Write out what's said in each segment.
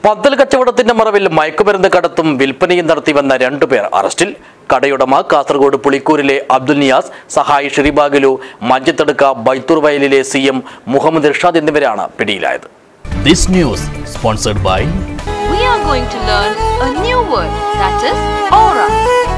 പന്തൽ കച്ചവടത്തിന്റെ മറവിൽ മയക്കുമരുന്ന് കടത്തും വിൽപ്പനയും നടത്തിവന്ന രണ്ടുപേർ അറസ്റ്റിൽ കടയുടമ കാസർഗോഡ് പുളിക്കൂരിലെ അബ്ദുൽ നിയാസ് സഹായി ഷിറിബാഗിലു മഞ്ചത്തടുക്ക ബൈത്തൂർ വയലിലെ സി എം മുഹമ്മദ് ഇർഷാദ് എന്നിവരാണ് പിടിയിലായത് this news sponsored by we are going to learn a new word that is aura.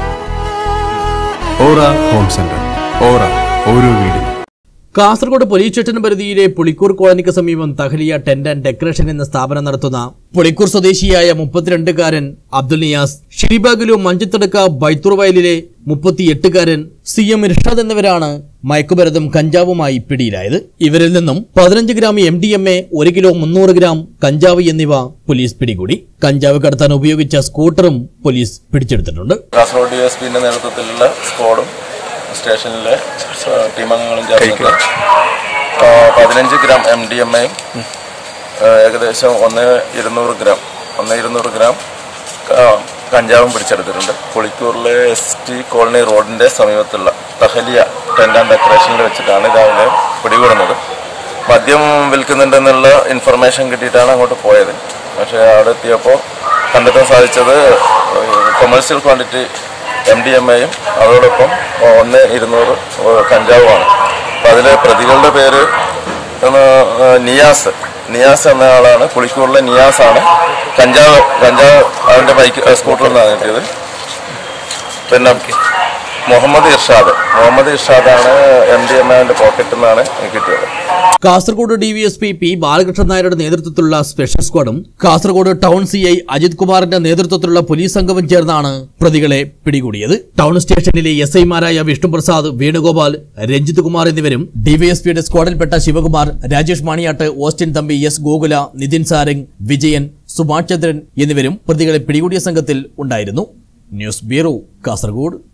Aura home centre aura ഓരോ വീടും കാസർഗോഡ് പോലീസ് സ്റ്റേഷൻ പരിധിയിലെ പുളിക്കൂർ കോളനിക്ക് സമീപം തഹലിയ ടെന്റ് ആൻഡ് ഡെക്കറേഷൻ എന്ന സ്ഥാപനം നടത്തുന്ന പുളിക്കൂർ സ്വദേശിയായ മുപ്പത്തിരണ്ടുകാരൻ അബ്ദുൽ നിയാസ് ഷിരിബാഗിലു മഞ്ചത്തടുക്ക ബൈത്തൂർ വയലിലെ മുപ്പത്തിയെട്ടുകാരൻ സി എം ഇർഷാദ് എന്നിവരാണ് മയക്കുമരുന്നും കഞ്ചാവുമായി പിടിയിലായത് ഇവരിൽ നിന്നും പതിനഞ്ച് gram M D M A ഒരു കിലോ മുന്നൂറ് ഗ്രാം കഞ്ചാവ് എന്നിവ പോലീസ് പിടികൂടി കഞ്ചാവ് കടത്താൻ ഉപയോഗിച്ച സ്കൂട്ടറും പോലീസ് പിടിച്ചെടുത്തിട്ടുണ്ട് കാസർഗോഡ് ഡി എസ് പിന്റെ നേതൃത്വത്തിലുള്ള സ്ക്വാഡും സ്റ്റേഷനിലെ ആ, ടീമംഗങ്ങളും ചേർന്നിട്ട് ആ, പതിനഞ്ച് ഗ്രാം എം ഡി എം എയും ഏകദേശം ഒന്ന് ഇരുന്നൂറ് ഗ്രാം ഒന്ന് ഇരുന്നൂറ് ഗ്രാം ആ, കഞ്ചാവും പിടിച്ചെടുത്തിട്ടുണ്ട് പുളിക്കൂറിലെ എസ് ടി കോളനി റോഡിന്റെ സമീപത്തുള്ള തഹലിയ ടെന്റ് ആൻഡ് ഡെക്കറേഷനിൽ വെച്ചിട്ടാണ് രാവിലെ പിടികൂടുന്നത് മദ്യം വിൽക്കുന്നുണ്ടെന്നുള്ള ഇൻഫർമേഷൻ കിട്ടിയിട്ടാണ് അങ്ങോട്ട് പോയത് പക്ഷേ അവിടെ എത്തിയപ്പോൾ കണ്ടെത്താൻ സാധിച്ചത് commercial quantity M D M എയും അതോടൊപ്പം ഒന്ന് ഇരുന്നൂറ് കഞ്ചാവുമാണ് അപ്പോൾ അതിലെ പ്രതികളുടെ പേര് ഒന്ന് നിയാസ് നിയാസ് എന്ന ആളാണ് പുളിക്കൂറിലെ നിയാസാണ് കഞ്ചാവ് കഞ്ചാവ് അവൻ്റെ ബൈക്ക് സ്കൂട്ടറിൽ നിന്നാണ് കിട്ടിയത് പിന്നെ മുഹമ്മദ് ഇർഷാദ് മുഹമ്മദ് ഇർഷാദാണ് എം ഡി എം എന്റെ പോക്കറ്റിൽ നിന്നാണ് കിട്ടിയത് കാസർഗോഡ് ഡിവിഎസ്പി പി ബാലകൃഷ്ണൻ നായരുടെ നേതൃത്വത്തിലുള്ള സ്പെഷ്യൽ സ്ക്വാഡും Kasaragod town C I Ajith കുമാറിന്റെ നേതൃത്വത്തിലുള്ള പോലീസ് സംഘവും ചേർന്നാണ് പ്രതികളെ പിടികൂടിയത് ടൗൺ സ്റ്റേഷനിലെ എസ് ഐമാരായ വിഷ്ണുപ്രസാദ് വേണുഗോപാൽ രഞ്ജിത് കുമാർ എന്നിവരും ഡിവൈഎസ്പിയുടെ സ്ക്വാഡിൽപ്പെട്ട ശിവകുമാർ രാജേഷ് മാണിയാട്ട് ഓസ്റ്റിൻ തമ്പി എസ് ഗോകുല നിതിൻ സാരംഗ് വിജയൻ സുഭാഷ് ചന്ദ്രൻ എന്നിവരും പ്രതികളെ പിടികൂടിയ സംഘത്തിൽ ഉണ്ടായിരുന്നു ന്യൂസ് ബ്യൂറോ കാസർഗോഡ്